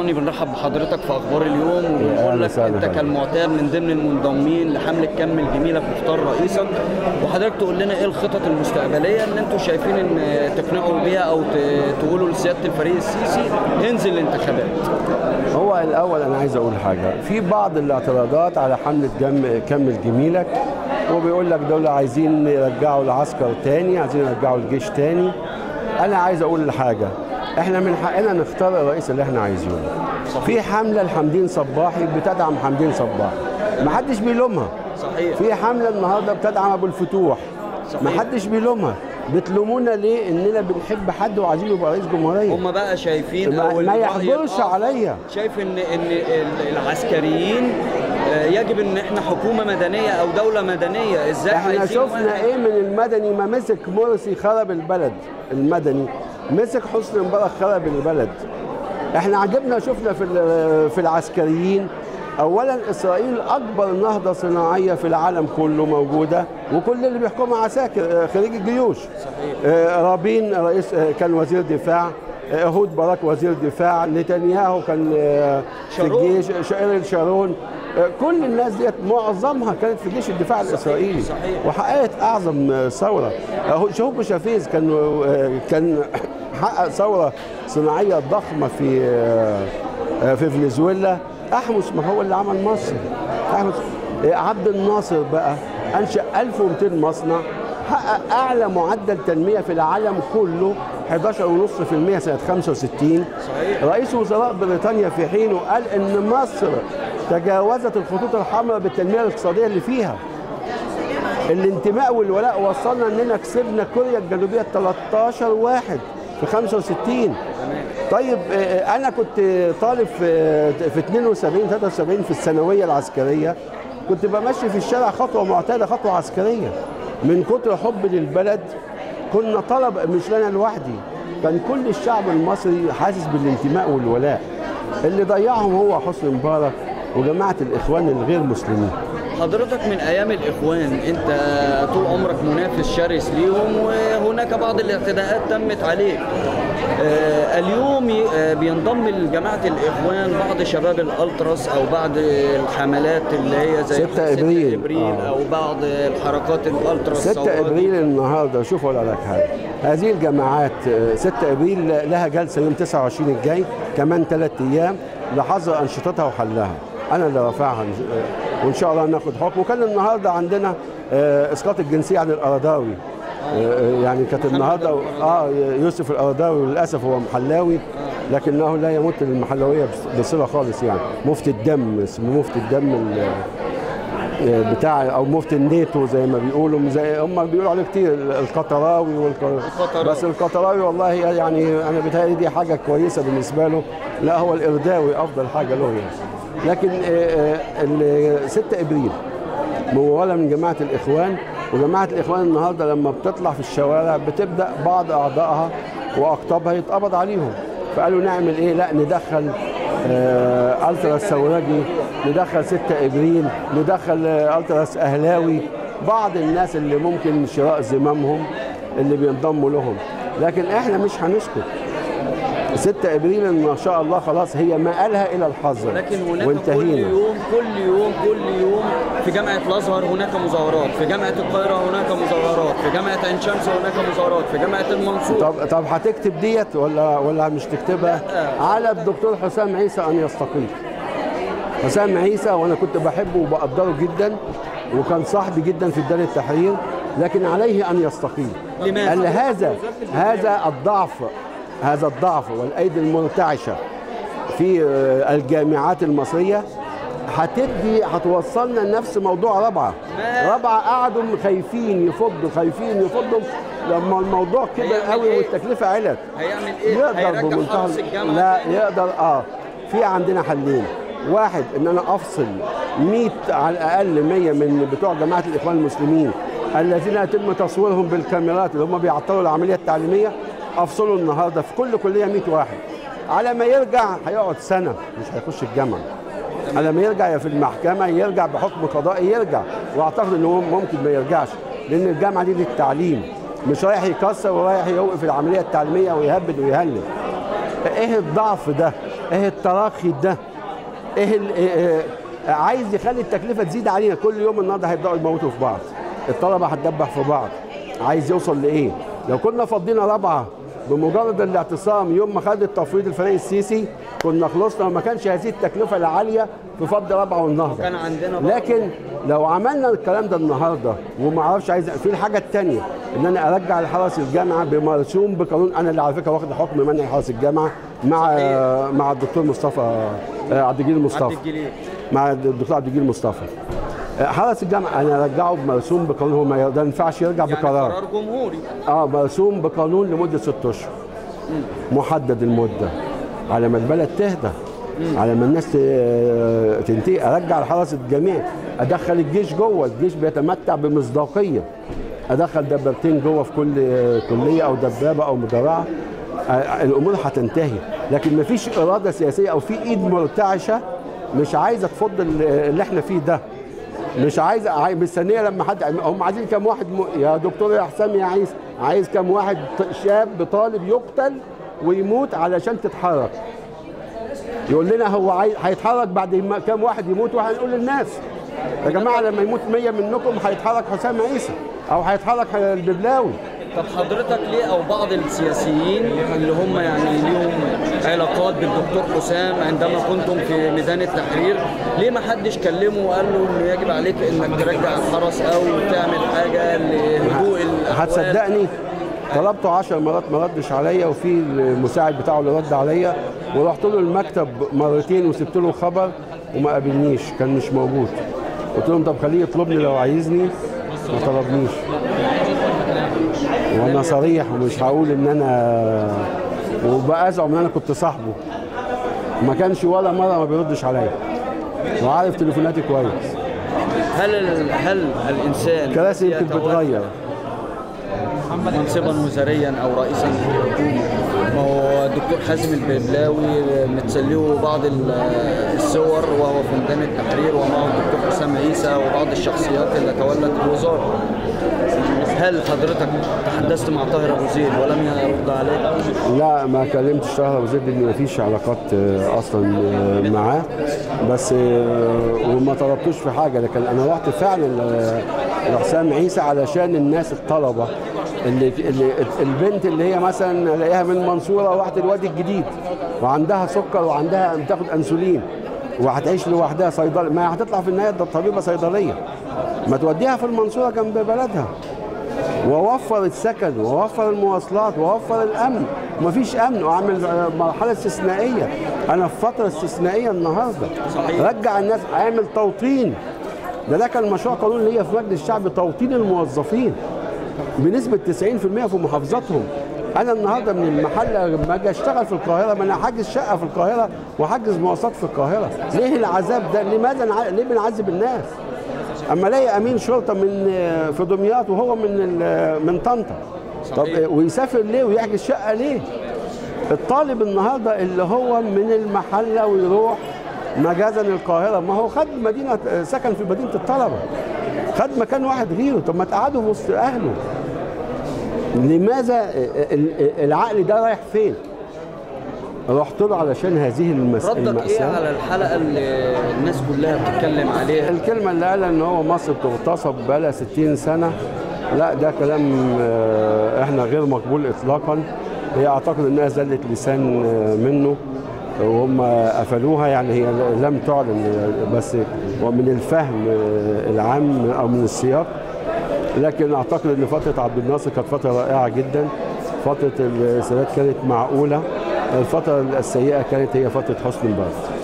تاني بنرحب بحضرتك في اخبار اليوم أهلا وبنقول لك وسهلا انت فندم. كالمعتاد من ضمن المنضمين لحمله كمل جميلك مختار رئيسا وحضرتك تقول لنا ايه الخطط المستقبليه اللي انتم شايفين ان تقنعوا بيها او ت- تقولوا لسياده الفريق السيسي انزل الانتخابات هو الاول انا عايز اقول حاجه في بعض الاعتراضات على حمله جم كمل جميلك وبيقول لك دول عايزين يرجعوا العسكر تاني عايزين يرجعوا الجيش تاني انا عايز اقول حاجه احنا من حقنا نختار الرئيس اللي احنا عايزينه في حمله لحمدين صباحي بتدعم حمدين صباحي ما حدش بيلومها صحيح في حمله النهارده بتدعم ابو الفتوح صحيح. ما حدش بيلومها بتلومونا ليه اننا بنحب حد وعايزين يبقى رئيس جمهوريه هم بقى شايفين ما- او ما الرأي يحضرش الآخر عليا. شايف ان ان ال- العسكريين آه، يجب ان احنا حكومه مدنيه او دوله مدنيه ازاي احنا عايزين شفنا واحد- ايه من المدني ما مسك مرسي خرب البلد المدني مسك حسني مبارك خرب البلد احنا عجبنا شفنا في ال- في العسكريين اولا اسرائيل اكبر نهضه صناعيه في العالم كله موجوده وكل اللي بيحكمها عساكر آه، خريج الجيوش صحيح. آه، رابين رئيس آه، كان وزير دفاع آه، اهود باراك وزير دفاع نتنياهو كان آه، في شارون. الجيش شارل شارون آه، كل الناس ديت معظمها كانت في جيش الدفاع الاسرائيلي صحيح. وحققت اعظم آه، ثوره آه، شوكو شافيز كان آه، كان حقق ثوره صناعيه ضخمه في آه، آه، في فنزويلا احمس ما هو اللي عمل مصر احمس آه، عبد الناصر بقى انشا 1200 مصنع حقق اعلى معدل تنميه في العالم كله 11.5% سنه 65 صحيح. رئيس وزراء بريطانيا في حينه قال ان مصر تجاوزت الخطوط الحمراء بالتنميه الاقتصاديه اللي فيها الانتماء والولاء وصلنا اننا كسبنا كوريا الجنوبيه 13 واحد في 65 طيب آه، انا كنت طالب في في 72 73 في الثانويه العسكريه كنت بمشي في الشارع خطوه معتاده خطوه عسكريه من كتر حب للبلد كنا طلب مش لنا لوحدي كان كل الشعب المصري حاسس بالانتماء والولاء اللي ضيعهم هو حسني مبارك وجماعه الاخوان الغير مسلمين حضرتك من ايام الاخوان انت طول عمرك منافس شرس ليهم وهناك بعض الاعتداءات تمت عليك آه، اليوم ي- آه، بينضم لجماعه الاخوان بعض شباب الالتراس او بعض الحملات اللي هي زي 6 إبريل. ابريل آه. او بعض الحركات الالتراس 6 الثورات. ابريل النهارده شوف اقول لك حاجه هذه الجماعات آه، 6 ابريل لها جلسه يوم 29 الجاي كمان ثلاث ايام لحظر انشطتها وحلها انا اللي رافعها آه، وان شاء الله ناخد حكم وكان النهارده عندنا آه، اسقاط الجنسيه عن الارضاوي آه، يعني كانت محمد النهارده الأرضاوي. اه يوسف الارضاوي للاسف هو محلاوي لكنه لا يمت للمحلويه بص- بصله خالص يعني مفتي الدم اسمه مفتي الدم ال- بتاع او مفتي الناتو زي ما بيقولوا زي هم بيقولوا عليه كتير القطراوي والق... القطراوي. بس القطراوي والله يعني انا بيتهيألي دي حاجه كويسه بالنسبه له لا هو الارداوي افضل حاجه له يعني لكن آه، آه، ال 6 ابريل مموله من جماعه الاخوان وجماعه الاخوان النهارده لما بتطلع في الشوارع بتبدا بعض اعضائها واقطابها يتقبض عليهم فقالوا نعمل ايه لا ندخل آه التراس ثوراجي ندخل 6 ابريل ندخل آه التراس اهلاوي بعض الناس اللي ممكن شراء زمامهم اللي بينضموا لهم لكن احنا مش هنسكت 6 ابريل ان شاء الله خلاص هي مآلها الى الحظر لكن هناك كل وانتهينا يوم كل يوم كل يوم في جامعة الأزهر هناك مظاهرات في جامعة القاهرة هناك مظاهرات في جامعة عين شمس هناك مظاهرات في جامعة المنصورة طب طب هتكتب ديت ولا ولا مش تكتبها؟ على الدكتور حسام عيسى ان يستقيل. حسام عيسى وانا كنت بحبه وبقدره جدا وكان صاحبي جدا في دار التحرير لكن عليه ان يستقيل. لماذا؟ قال هذا هذا الضعف هذا الضعف والايدي المرتعشه في آه، الجامعات المصريه هتدي هتوصلنا لنفس موضوع رابعه ما- رابعه قعدوا خايفين يفضوا خايفين يفضوا لما الموضوع كبر هيعمل قوي إيه؟ والتكلفه علت هيعمل إيه؟ يقدر هيرجع بمنتهى حرس الجامعة لا تاني؟ يقدر اه في عندنا حلين واحد ان انا افصل 100 على الاقل 100 من بتوع جماعه الاخوان المسلمين الذين يتم تصويرهم بالكاميرات اللي هم بيعطلوا العمليه التعليميه افصلوا النهارده في كل كليه 100 واحد على ما يرجع هيقعد سنه مش هيخش الجامعه على ما يرجع يا في المحكمه يرجع بحكم قضائي يرجع واعتقد ان هو ممكن ما يرجعش لان الجامعه دي للتعليم مش رايح يكسر ورايح يوقف العمليه التعليميه ويهبد ويهلل ايه الضعف ده ايه التراخي ده ايه ال- إيه- إيه عايز يخلي التكلفه تزيد علينا كل يوم النهارده هيبداوا يموتوا في بعض الطلبه هتدبح في بعض عايز يوصل لايه لو كنا فضينا رابعه بمجرد الاعتصام يوم ما خد التفويض الفريق السيسي كنا خلصنا وما كانش هذه التكلفه العاليه في فض رابعه والنهضه كان عندنا برضه- لكن لو عملنا الكلام ده النهارده وما اعرفش عايز في الحاجه الثانيه ان انا ارجع لحرس الجامعه بمرسوم بقانون انا اللي على فكره واخد حكم منع حرس الجامعه مع صحيح. مع الدكتور مصطفى آه، عبد الجليل عبد مصطفى الجليل مع الدكتور عبد الجليل مصطفى آه، حرس الجامعه انا ارجعه بمرسوم بقانون هو ما ده ينفعش يرجع يعني بقرار قرار جمهوري اه مرسوم بقانون لمده ست اشهر محدد المده على ما البلد تهدى على ما الناس ت- تنتهي ارجع الحرس الجميع ادخل الجيش جوه الجيش بيتمتع بمصداقيه ادخل دبابتين جوه في كل كليه او دبابه او مدرعه آه، الامور هتنتهي لكن مفيش اراده سياسيه او في ايد مرتعشه مش عايزه تفض ال- اللي احنا فيه ده مش عايز عاي- مستنيه لما حد هم عايزين كام واحد م... يا دكتور يا حسام يا عيسى عايز كام واحد ط- شاب طالب يقتل ويموت علشان تتحرك يقول لنا هو عايز هيتحرك بعد ما كام واحد يموت وهنقول للناس يا جماعه لما يموت 100 منكم هيتحرك حسام عيسى او هيتحرك الببلاوي طب حضرتك ليه او بعض السياسيين اللي هم يعني ليهم علاقات بالدكتور حسام عندما كنتم في ميدان التحرير ليه ما حدش كلمه وقال له انه يجب عليك انك ترجع الحرس او تعمل حاجه لهدوء الاحوال هتصدقني طلبته 10 مرات ما ردش عليا وفي المساعد بتاعه اللي رد عليا ورحت له المكتب مرتين وسبت له خبر وما قابلنيش كان مش موجود قلت لهم طب خليه يطلبني لو عايزني ما طلبنيش وانا صريح ومش هقول ان انا وبقى ازعم ان انا كنت صاحبه ما كانش ولا مره ما بيردش عليا وعارف تليفوناتي كويس هل ال- هل الانسان كراسي يمكن يتولى بتغير منصبا وزاريا او رئيسا للحكومه ما هو الدكتور حازم الببلاوي متسليه بعض ال- الصور وهو في ميدان التحرير ومعه الدكتور حسام عيسى وبعض الشخصيات اللي تولت الوزاره هل حضرتك تحدثت مع طاهر ابو زيد ولم يرد عليك؟ لا ما كلمتش طاهر ابو زيد لان ما فيش علاقات آه، اصلا آه، معاه بس آه، وما طلبتوش في حاجه لكن انا رحت فعلا ل- لحسام عيسى علشان الناس الطلبه اللي, اللي البنت اللي هي مثلا الاقيها من المنصوره وراحت الوادي الجديد وعندها سكر وعندها بتاخد انسولين وهتعيش لوحدها صيدله ما هتطلع في النهايه ده طبيبه صيدليه ما توديها في المنصوره جنب بلدها ووفر السكن ووفر المواصلات ووفر الامن مفيش امن واعمل مرحله استثنائيه انا في فتره استثنائيه النهارده صحيح. رجع الناس اعمل توطين ده ده كان مشروع قانون ليا في مجلس الشعب توطين الموظفين بنسبه 90% في محافظاتهم انا النهارده من المحله لما اجي اشتغل في القاهره ما انا حاجز شقه في القاهره وحاجز مواصلات في القاهره ليه العذاب ده لماذا نع... ليه بنعذب الناس اما الاقي امين شرطه من في دمياط وهو من ال- من طنطا طب صحيح. ويسافر ليه ويحجز شقه ليه الطالب النهارده اللي هو من المحله ويروح مجازا القاهره ما هو خد مدينه سكن في مدينه الطلبه خد مكان واحد غيره طب ما تقعدوا في وسط اهله لماذا ال- العقل ده رايح فين رحت له علشان هذه المس... ردك ايه المأساة على الحلقه اللي الناس كلها بتتكلم عليها؟ الكلمة اللي قالها ان هو مصر بتغتصب بقالها 60 سنة لا ده كلام آه، احنا غير مقبول اطلاقا هي اعتقد انها زلة لسان آه، منه وهم قفلوها يعني هي لم تعلن آه، بس ومن الفهم آه، العام او من السياق لكن اعتقد ان فتره عبد الناصر كانت فتره رائعه جدا فتره السادات كانت معقوله الفتره السيئه كانت هي فتره حسني مبارك